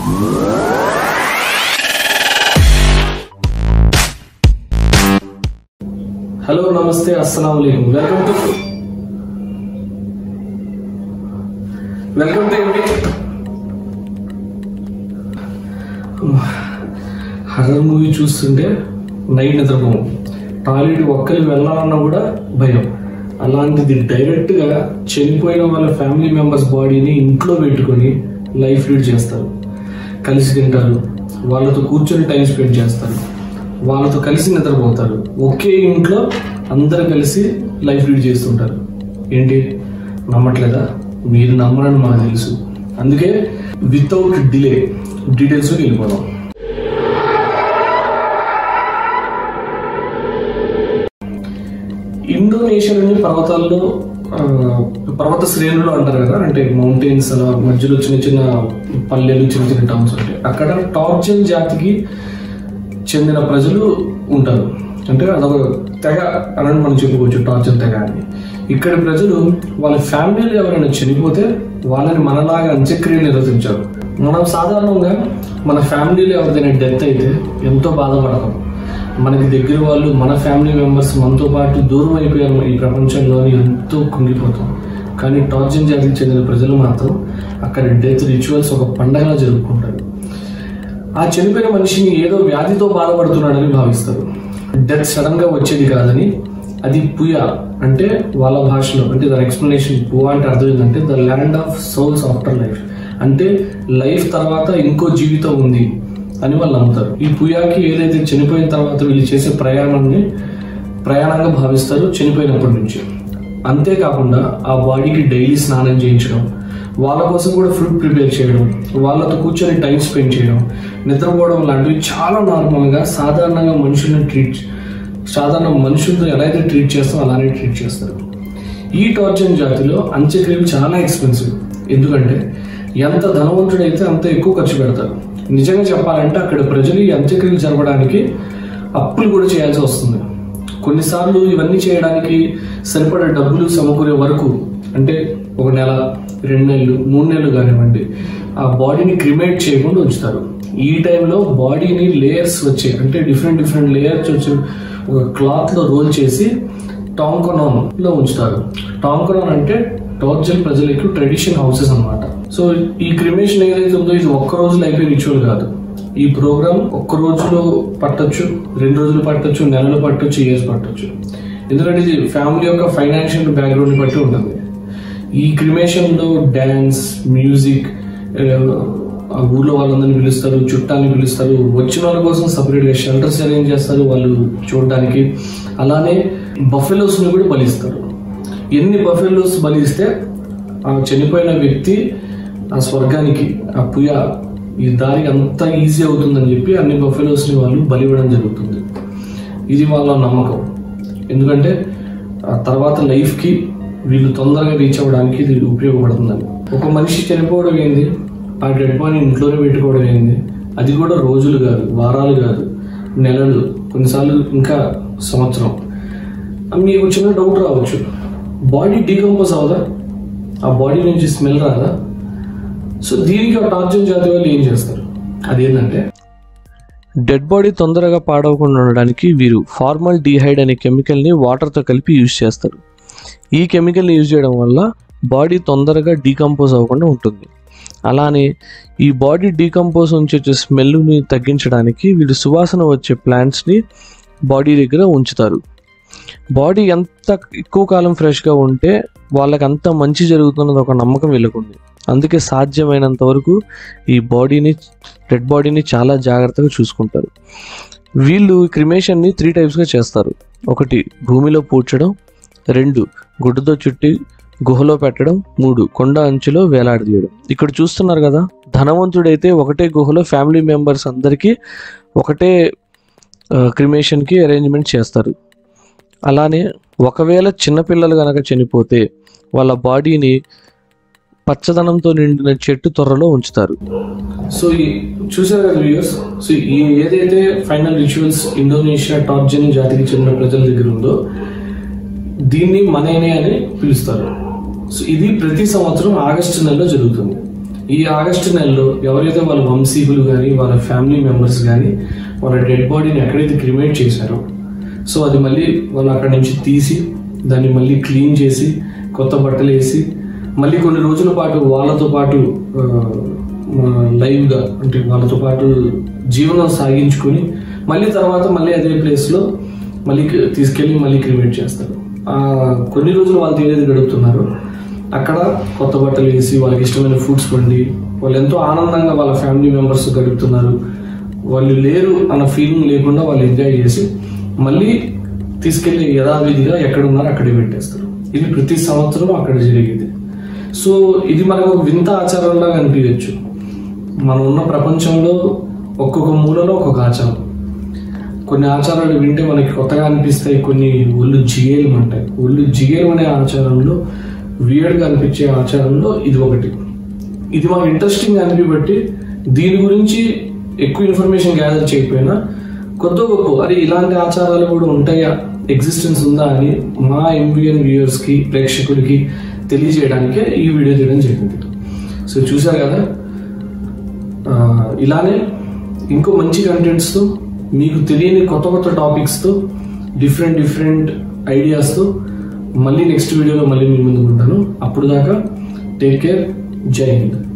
hello నమస్తే అస్సలం welcome to welcome to ఎండి హర్రర్ మూవీ చూస్తుంటే నైట్ నిద్రపోము టాయిలెట్ ఒక్కరి వెళ్ళాలన్నా కూడా భయం అలాంటిది డైరెక్ట్గా చనిపోయిన వాళ్ళ ఫ్యామిలీ మెంబర్స్ బాడీని ఇంట్లో పెట్టుకొని లైఫ్ లీడ్ చేస్తారు కలిసి తింటారు వాళ్ళతో కూర్చొని టైం స్పెండ్ చేస్తారు వాళ్ళతో కలిసి నిద్రపోతారు ఒకే ఇంట్లో అందరు కలిసి లైఫ్ లీడ్ చేస్తుంటారు ఏంటి నమ్మట్లేదా మీరు నమ్మరని మాకు తెలుసు అందుకే వితౌట్ డిలే డీటెయిల్స్లోకి వెళ్ళిపోదాం ఇండోనేషియాలోని పర్వతాల్లో ఆ, పర్వత శ్రేణులు అంటారు కదా అంటే మౌంటైన్స్ అలా మధ్యలో చిన్న చిన్న పల్లెలు చిన్న చిన్న టౌన్స్ ఉంటాయి అక్కడ టార్జన్ జాతికి చెందిన ప్రజలు ఉంటారు అంటే అదొక తెగ అని మనం చెప్పుకోవచ్చు టార్చర్ తెగ అని ఇక్కడి ప్రజలు వాళ్ళ ఫ్యామిలీలో ఎవరైనా చనిపోతే వాళ్ళని మనలాగా అంత్యక్రియలు నిర్వహించారు మనం సాధారణంగా మన ఫ్యామిలీలో ఎవరిదైనా డెత్ అయితే ఎంతో బాధపడతాం మనకి దగ్గర వాళ్ళు మన ఫ్యామిలీ మెంబర్స్ మనతో పాటు దూరం అయిపోయారు ఈ ప్రపంచంలో అని ఎంతో కుంగిపోతాం కానీ టార్జన్ జాతికి చెందిన ప్రజలు మాత్రం అక్కడ డెత్ రిచువల్స్ ఒక పండగలా జరుపుకుంటారు ఆ చనిపోయిన మనిషిని ఏదో వ్యాధితో బాధపడుతున్నాడని భావిస్తారు డెత్ సడన్ గా వచ్చేది కాదని అది పుయ అంటే వాళ్ళ భాషలో అంటే దాని ఎక్స్ప్లెనేషన్ పువ అంటే అర్థం ఏంటంటే the land of souls after life అంటే లైఫ్ తర్వాత ఇంకో జీవితం ఉంది అని వాళ్ళు నమ్ముతారు ఈ పుయాకి ఏదైతే చనిపోయిన తర్వాత వీళ్ళు చేసే ప్రయాణాన్ని ప్రయాణంగా భావిస్తారు చనిపోయినప్పటి నుంచి అంతేకాకుండా ఆ బాడీకి డైలీ స్నానం చేయించడం వాళ్ళ కోసం కూడా ఫుడ్ ప్రిపేర్ చేయడం వాళ్ళతో కూర్చొని టైం స్పెండ్ చేయడం నిద్రపోవడం లాంటివి చాలా నార్మల్గా సాధారణంగా మనుషుల్ని ట్రీట్ సాధారణ మనుషులతో ఎలా అయితే ట్రీట్ చేస్తామో అలానే ట్రీట్ చేస్తారు ఈ టార్చన్ జాతిలో అంత్యక్రియలు చాలా ఎక్స్పెన్సివ్ ఎందుకంటే ఎంత ధనవంతుడైతే అంత ఎక్కువ ఖర్చు పెడతారు నిజంగా చెప్పాలంటే అక్కడ ప్రజలు ఈ అంత్యక్రియలు జరపడానికి అప్పులు కూడా చేయాల్సి వస్తుంది కొన్నిసార్లు ఇవన్నీ చేయడానికి సరిపడే డబ్బులు సమకూరే వరకు అంటే ఒక నెల రెండు నెలలు మూడు నెలలు కానివ్వండి ఆ బాడీని క్రిమేట్ చేయకుండా ఉంచుతారు ఈ టైంలో బాడీని లేయర్స్ వచ్చే అంటే డిఫరెంట్ డిఫరెంట్ లేయర్స్ వచ్చి ఒక క్లాత్ లో రోల్ చేసి టాంకనాన్ లో ఉంచుతారు టాంకనాన్ అంటే టార్జన్ ప్రజలకు ట్రెడిషన్ హౌసెస్ అన్నమాట సో ఈ క్రిమేషన్ ఏదైతే ఉందో ఇది ఒక్క రోజులో అయిపోయే రిచువల్ కాదు ఈ ప్రోగ్రామ్ ఒక్క రోజులో పట్టొచ్చు రెండు రోజులు పట్టొచ్చు నెలలు పట్టొచ్చు ఇయర్స్ పట్టొచ్చు ఎందుకంటే ఇది ఫ్యామిలీ యొక్క ఫైనాన్షియల్ బ్యాక్గ్రౌండ్ బట్టి ఉంటుంది ఈ క్రిమేషన్ లో డాన్స్ మ్యూజిక్ ఆ ఊర్లో వాళ్ళందరినీ పిలుస్తారు చుట్టాలని పిలుస్తారు వచ్చిన వాళ్ళ కోసం సపరేట్ గా షెల్టర్స్ అరేంజ్ చేస్తారు వాళ్ళు చూడడానికి అలానే బఫెలోస్ ని కూడా బలిస్తారు ఎన్ని బఫెలోస్ బలిస్తే ఆ చనిపోయిన వ్యక్తి ఆ స్వర్గానికి ఆ పుయ ఈ దారి అంత ఈజీ అవుతుందని చెప్పి అన్ని బఫెలోస్ ని వాళ్ళు బలివ్వడం జరుగుతుంది ఇది వాళ్ళ నమ్మకం ఎందుకంటే ఆ తర్వాత లైఫ్ కి వీళ్ళు తొందరగా రీచ్ అవ్వడానికి ఇది ఉపయోగపడుతుందని ఒక మనిషి చనిపోవడం ఏంది ఆ డెడ్ బాడీ ఇంట్లోనే పెట్టుకోవడం ఏంది అది కూడా రోజులు కాదు వారాలు కాదు నెలలు కొన్నిసార్లు ఇంకా సంవత్సరం ఆ మీకు చిన్న డౌట్ రావచ్చు బాడీ డీకంపోజ్ అవదా ఆ బాడీ నుంచి స్మెల్ రాదా సో దీనికి ఆ టార్జన్ జాతి వాళ్ళు ఏం చేస్తారు అదేంటంటే డెడ్ బాడీ తొందరగా పాడవకుండా ఉండడానికి వీరు ఫార్మల్ డిహైడ్ అనే కెమికల్ని వాటర్తో కలిపి యూజ్ చేస్తారు ఈ కెమికల్ని యూజ్ చేయడం వల్ల బాడీ తొందరగా డీకంపోజ్ అవ్వకుండా ఉంటుంది అలానే ఈ బాడీ డీకంపోజ్ నుంచి వచ్చే స్మెల్ని తగ్గించడానికి వీళ్ళు సువాసన వచ్చే ప్లాంట్స్ని బాడీ దగ్గర ఉంచుతారు బాడీ ఎంత ఎక్కువ కాలం ఫ్రెష్గా ఉంటే వాళ్ళకి అంత మంచి జరుగుతున్నది ఒక నమ్మకం వీళ్ళకుంది అందుకే సాధ్యమైనంత వరకు ఈ బాడీని డెడ్ బాడీని చాలా జాగ్రత్తగా చూసుకుంటారు వీళ్ళు క్రిమేషన్ని త్రీ టైప్స్గా చేస్తారు ఒకటి భూమిలో పూడ్చడం రెండు గుడ్డతో చుట్టి గుహలో పెట్టడం మూడు కొండ అంచులో వేలాడదీయడం ఇక్కడ చూస్తున్నారు కదా ధనవంతుడైతే ఒకటే గుహలో ఫ్యామిలీ మెంబర్స్ అందరికీ ఒకటే క్రిమేషన్కి అరేంజ్మెంట్ చేస్తారు అలానే ఒకవేళ చిన్నపిల్లలు కనుక చనిపోతే వాళ్ళ బాడీని పచ్చదనంతో నిండిన చెట్టు త్వరలో ఉంచుతారు సో ఈ చూసారు కదా వ్యూయర్స్ సో ఈ ఏదైతే ఫైనల్ రిచువల్స్ ఇండోనేషియా టార్జన్ జాతికి చెందిన ప్రజల దగ్గర ఉందో దీన్ని మనేనే అని పిలుస్తారు సో ఇది ప్రతి సంవత్సరం ఆగస్టు నెలలో జరుగుతుంది ఈ ఆగస్టు నెలలో ఎవరైతే వాళ్ళ వంశీకులు కానీ వాళ్ళ ఫ్యామిలీ మెంబర్స్ కానీ వాళ్ళ డెడ్ బాడీని ఎక్కడైతే క్రిమేట్ చేశారో సో అది మళ్ళీ వాళ్ళు అక్కడి నుంచి తీసి దాన్ని మళ్ళీ క్లీన్ చేసి కొత్త బట్టలు వేసి మళ్ళీ కొన్ని రోజుల పాటు వాళ్ళతో పాటు ఆ, మన లైవ్గా అంటే వాళ్ళతో పాటు జీవనం సాగించుకొని మళ్ళీ తర్వాత మళ్ళీ అదే ప్లేస్లో మళ్ళీ క- తీసుకెళ్ళి మళ్ళీ క్రిమేట్ చేస్తారు ఆ కొన్ని రోజులు వాళ్ళు ఏదైతే గడుపుతున్నారో అక్కడ కొత్త బట్టలు వేసి వాళ్ళకి ఇష్టమైన ఫుడ్స్ వండి వాళ్ళు ఎంతో ఆనందంగా వాళ్ళ ఫ్యామిలీ మెంబర్స్ గడుపుతున్నారు వాళ్ళు లేరు అన్న ఫీలింగ్ లేకుండా వాళ్ళు ఎంజాయ్ చేసి మళ్ళీ తీసుకెళ్లి యథావిధిగా ఎక్కడ ఉన్నారో అక్కడే పెట్టేస్తారు ఇది ప్రతి సంవత్సరం అక్కడ జరిగేది సో ఇది మనకు ఒక వింత ఆచారంలా అనిపించచ్చు మనం ఉన్న ప్రపంచంలో ఒక్కొక్క మూలలో ఒక్కొక్క ఆచారం కొన్ని ఆచారాలు వింటే మనకి కొత్తగా అనిపిస్తాయి కొన్ని ఒళ్ళు జిగేలు అంటాయి ఒళ్ళు జిగేలు అనే ఆచారంలో వియర్డ్గా అనిపించే ఆచారంలో ఇది ఒకటి ఇది మాకు ఇంట్రెస్టింగ్ అనిపించబట్టి దీని గురించి ఎక్కువ ఇన్ఫర్మేషన్ గ్యాదర్ చేయకపోయినా కొత్త గొప్ప అరే ఇలాంటి ఆచారాలు కూడా ఉంటాయా ఎగ్జిస్టెన్స్ ఉందా అని మా ఎంబీఎన్ వ్యూయర్స్కి ప్రేక్షకుడికి తెలియజేయడానికే ఈ వీడియో చేయడం జరిగింది సో చూశారు కదా ఆ, ఇలానే ఇంకో మంచి కంటెంట్స్తో మీకు తెలియని కొత్త కొత్త టాపిక్స్తో డిఫరెంట్ డిఫరెంట్ ఐడియాస్తో మళ్ళీ నెక్స్ట్ వీడియోలో మళ్ళీ మీ ముందుకు ఉంటాను అప్పుడు దాకా టేక్ కేర్ జై హింద్